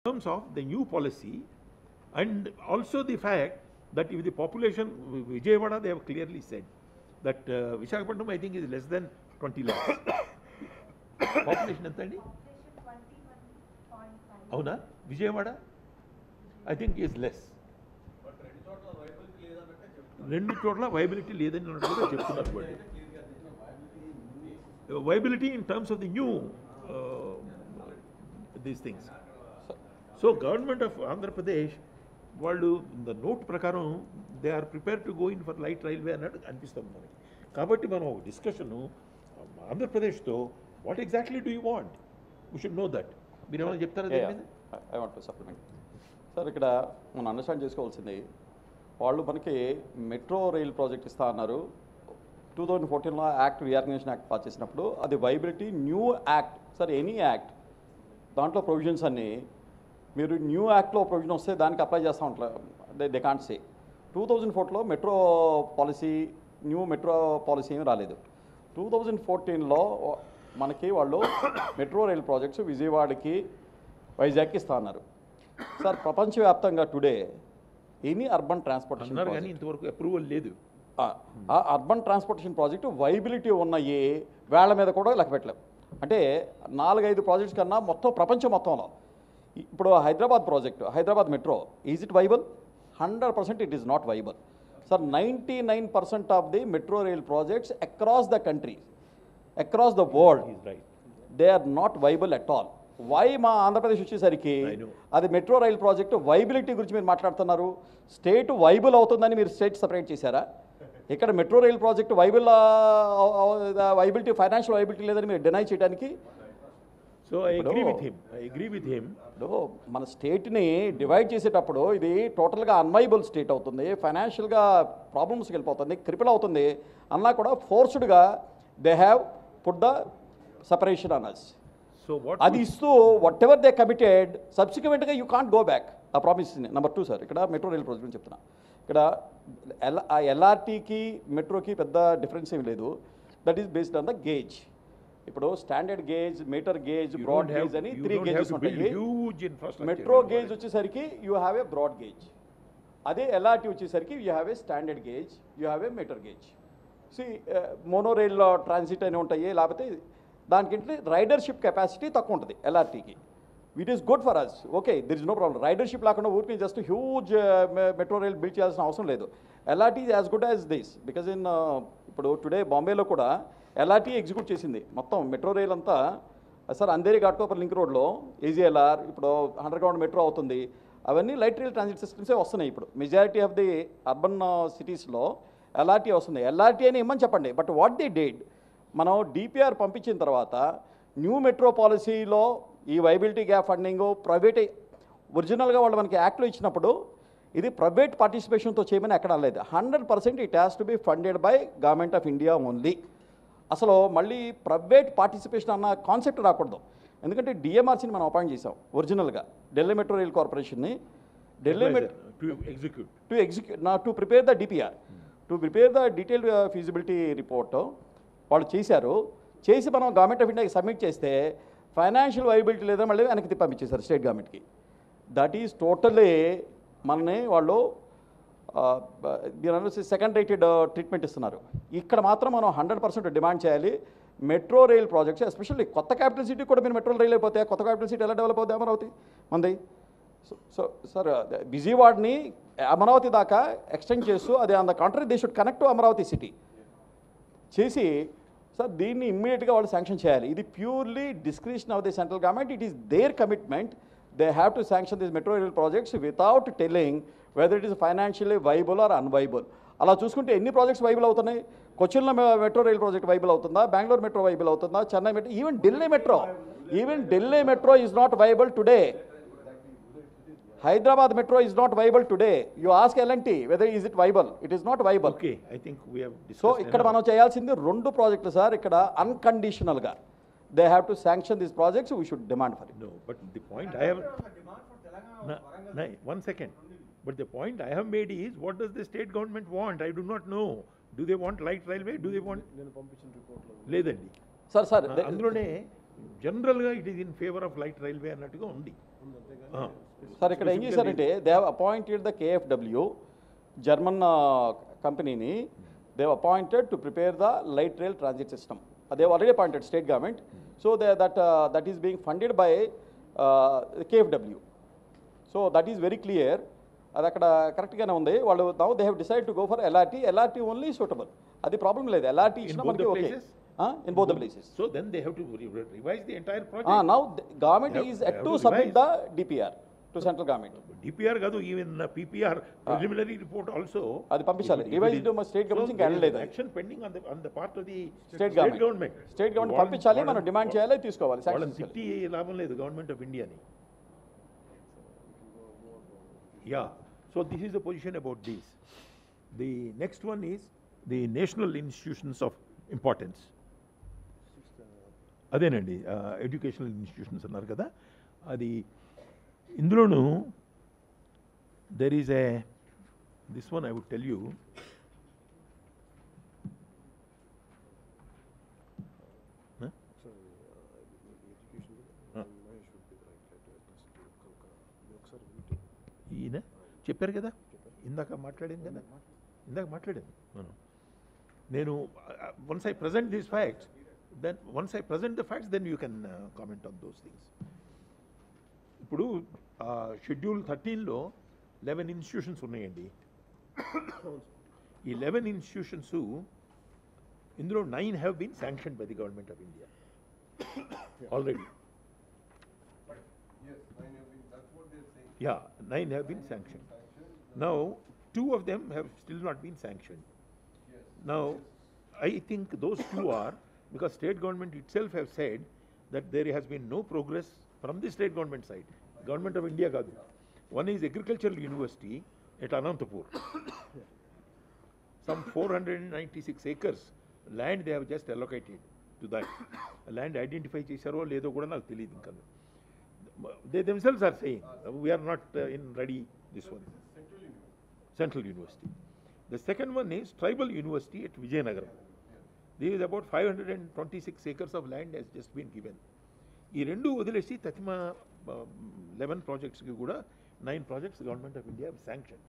terms of the new policy and also the fact that if the population, Vijayawada, they have clearly said that uh, Visakhapatnam, I think, is less than 20 lakhs. population ఎంత అండి అవునా Vijayawada I think is less రెండు చోట్ల viability లేదని అన్నట్లుగా చెప్తున్నారు వాళ్ళు viability in terms of the new these things so government of Andhra Pradesh వాళ్ళు ద నోట్ ప్రకారం they are prepare to go in for light railway అన్నట్టు అనిపిస్తుంది మనకి కాబట్టి మనం డిస్కషను ఆంధ్రప్రదేశ్తో what exactly do you want we should know that మీరు ఏమైనా చెప్తారా దీని మీద? I want to supplement sir ఇక్కడ మనం అండర్స్టాండ్ చేసుకోవాల్సింది వాళ్ళు మనకి మెట్రో రైల్ ప్రాజెక్ట్ ఇస్తా అన్నారు టూ థౌజండ్ ఫోర్టీన్లో యాక్ట్ రీఆర్గనైజేషన్ యాక్ట్ పాస్ చేసినప్పుడు అది viability new act sir any act దాంట్లో ప్రొవిజన్స్ అన్నీ మీరు న్యూ యాక్ట్లో ప్రొవిజన్ వస్తే దానికి అప్లై చేస్తూ ఉంటారు they they can't say two thousand ఫోర్లో metro policy new metro policy ఏమీ రాలేదు టూ థౌజండ్ ఫోర్టీన్లో మనకి వాళ్ళు మెట్రో రైల్ ప్రాజెక్ట్స్ విజయవాడకి వైజాగ్కి ఇస్తా అన్నారు సార్ ప్రపంచవ్యాప్తంగా టుడే ఎనీ అర్బన్ ట్రాన్స్పోర్టేషన్ అన్నారు కానీ ఇంతవరకు అప్రూవల్ లేదు ఆ అర్బన్ ట్రాన్స్పోర్టేషన్ ప్రాజెక్టు వైబిలిటీ ఉన్నాయి వేళ్ల మీద కూడా లెక్క పెట్టలేం అంటే నాలుగైదు ప్రాజెక్ట్స్ కన్నా మొత్తం ప్రపంచం మొత్తంలో ఇప్పుడు Hyderabad project Hyderabad metro is it viable hundred percent it is not viable sir ninety nine percent of the metro rail projects across the country across the world is right they are not viable at all why మా ఆంధ్రప్రదేశ్ వచ్చేసరికి I know. అది metro rail project viability గురించి మీరు మాట్లాడుతున్నారు state viable అవుతుందని మీరు state separate చేశారా ఇక్కడ metro rail project viable viability financial viability లేదని మీరు డినై చేయడానికి సో ఐ అగ్రీ ఇప్పుడు- with him I agree with him ఇప్పుడు మన స్టేట్ని డివైడ్ చేసేటప్పుడు ఇది టోటల్గా అన్వైబుల్ స్టేట్ అవుతుంది ఫైనాన్షియల్గా ప్రాబ్లమ్స్కి వెళ్ళిపోతుంది క్రిపిల్ అవుతుంది అన్నా కూడా ఫోర్స్డ్గా they have put the separation అనస్ సో వాట్ అది ఇస్తూ వాట్ ఎవర్ దే కమిటెడ్ సబ్సిక్వెంట్గా యూ కాంట్ గో బ్యాక్ ఆ ప్రామిస్ నెంబర్ టూ సార్ ఇక్కడ మెట్రో రైల్ ప్రాజెక్ట్ గురించి చెప్తున్నా ఇక్కడ ఎల్ ఆ ఎల్ఆర్టీకి మెట్రోకి పెద్ద డిఫరెన్స్ ఏమి లేదు that is based on the gauge ఇప్పుడు standard gauge metre gauge broad gauge అని త్రీ గేజెస్ ఉంటాయి హ్యూజ్ ఇన్ఫ్రాస్ట్రక్చర్ మెట్రో గేజ్ వచ్చేసరికి you have a broad gauge అదే ఎల్ఆర్టీ వచ్చేసరికి you have a standard gauge you have a metre gauge సి monorail transit అని ఉంటాయి లేకపోతే దానికి రైడర్షిప్ కెపాసిటీ తక్కువ ఉంటుంది ఎల్ఆర్టీకి it is good for us okay there is no problem ridership లేకుండా ఊరికి just huge metro rail build చేయాల్సిన అవసరం లేదు LRT is as good as this because in ఇప్పుడు టుడే బాంబేలో కూడా ఎల్ఆర్టీ ఎగ్జిక్యూట్ చేసింది మొత్తం మెట్రో రైల్ అంతా సార్ అంధేరి ఘాట్కోపర్ లింక్ రోడ్లో ఏజీఎల్ఆర్ ఇప్పుడు అండర్ గ్రౌండ్ మెట్రో అవుతుంది అవన్నీ లైట్ రైల్ ట్రాన్సిట్ సిస్టమ్సే వస్తున్నాయి ఇప్పుడు మెజారిటీ ఆఫ్ ది అర్బన్ సిటీస్లో ఎల్ఆర్టీ వస్తుంది ఎల్ఆర్టీ అని ఇమ్మని చెప్పండి బట్ వాట్ ది డేట్ మనం డిపిఆర్ పంపించిన తర్వాత న్యూ మెట్రో పాలసీలో ఈ వైబిలిటీ గ్యాప్ ఫండింగ్ ప్రైవేట్ ఒరిజినల్గా వాళ్ళు మనకి యాక్ట్లో ఇచ్చినప్పుడు ఇది ప్రైవేట్ పార్టిసిపేషన్తో చేయమని ఎక్కడ లేదు hundred percent it has to be funded by government of India only అసలు మళ్ళీ ప్రైవేట్ పార్టిసిపేషన్ అన్న కాన్సెప్ట్ రాకూడదు ఎందుకంటే డిఎంఆర్సీని మనం అపాయింట్ చేసాం ఒరిజినల్గా ఢిల్లీ మెట్రో రైల్ కార్పొరేషన్ని Delhi met to execute to execute నా to prepare the DPR to prepare the detailed feasibility report వాళ్ళు చేశారు చేసి మనం గవర్నమెంట్ ఆఫ్ ఇండియాకి సబ్మిట్ చేస్తే ఫైనాన్షియల్ వైబిలిటీ లేదా మళ్ళీ వెనక్కి తిప్పి పంపించేశారు స్టేట్ గవర్నమెంట్కి దట్ ఈస్ టోటలీ మనని వాళ్ళు దీని సెకండ్ రేటెడ్ ట్రీట్మెంట్ ఇస్తున్నారు ఇక్కడ మాత్రం మనం హండ్రెడ్ పర్సెంట్ డిమాండ్ చేయాలి మెట్రో రైల్ ప్రాజెక్ట్స్ ఎస్పెషల్లీ కొత్త క్యాపిటల్ సిటీ కూడా మీరు మెట్రో రైల్ అయిపోతే కొత్త క్యాపిటల్ సిటీ ఎలా డెవలప్ అవుతుంది అమరావతి మంది సో సో సార్ విజయవాడని అమరావతి దాకా ఎక్స్టెండ్ చేస్తూ అది on the country they should connect to Amaravati city చేసి సార్ దీన్ని ఇమ్మీడియట్గా వాళ్ళు శాంక్షన్ చేయాలి ఇది purely description of the central government it is their commitment they have to sanction this metro rail projects without telling whether it is financially viable or unviable అలా చూసుకుంటే ఎన్ని projects viable అవుతున్నాయి కొచ్చిన్లో మెట్రో రైల్ ప్రాజెక్ట్ వైబుల్ అవుతుందా Bengaluru metro viable అవుతుందా Chennai metro even Delhi metro even Delhi metro is not viable today Hyderabad metro is not viable today you ask L and T whether is it viable it is not viable okay I think we have so ఇక్కడ మనం చేయాల్సింది రెండు ప్రాజెక్టులు sir ఇక్కడ అన్కండిషనల్గా they have to sanction these projects we should demand for it No, but the point I have. Na- na- one second. But the point I have made is, what does the state government want? I do not know. Do they want light railway? Do they want? లేదండి sir sir అందులోనే జనరల్గా it is in favour of light railway అన్నట్టుగా ఉంది ఆ, sir ఇక్కడ ఏం చేశారంటే they have appointed the KFW German కంపెనీని they have appointed to prepare the light rail transit system they already appointed state government so they that that is being funded by KFW so that is very clear అది అక్కడ కరెక్ట్గానే ఉంది వాళ్ళు now they have decide to go for LRT LRT only suitable అది problem లేదు LRT ఇచ్చిన both మనకి the okay places? In both the places So then they have to re- re- revise the entire project. Now government They have- is they at have to to submit the revise. DPR to central government DPR కాదు even PPR preliminary report also అది పంపించాలి. Revised మా state government ఇంకా అనలేదు అది. Action pending on the on the part of the state government government state government పంపించాలి మనం demand చేయాలి తీసుకోవాలి వాళ్ళని sanctions తిట్టి లాభం లేదు గవర్నమెంట్ ఆఫ్ ఇండియాని yeah so this is the position about these the next one is the national institutions of importance అదేనండి ఎడ్యుకేషనల్ ఇన్స్టిట్యూషన్స్ అన్నారు కదా అది ఇందులోనూ there is a this one I would tell you ఈయన చెప్పారు కదా ఇందాక మాట్లాడాను కదా ఇందాక మాట్లాడాను మనం నేను once I present these facts then once I present the facts then you can comment on those things ఇప్పుడు షెడ్యూల్ థర్టీన్లో లెవెన్ ఇన్స్టిట్యూషన్స్ ఉన్నాయండి ఈ లెవెన్ ఇన్స్టిట్యూషన్స్ ఇందులో nine have been sanction by the government of India already Yes, nine have been, that's what they're saying. Yeah, nine have been sanctioned. Now, two of them have still not been sanctioned. Now, I think those two are, because state government itself have said that there has been no progress from the state government side. Government of India Gadu. One is Agricultural University at Anantapur. Some four hundred and ninety-six acres land they have just allocated to that. Land identify చేశారో లేదో కూడా నాకు తెలియదు ఇంకా they themselves are saying, uh, we are not uh, in ready, this one. Central University. The second one is Tribal University at Vijayanagaram. This is about five hundred and twenty-six acres of land has just been given. ఈ రెండు వదిలేసి తతిమ eleven ప్రాజెక్ట్స్కి కూడా nine projects government of India sanction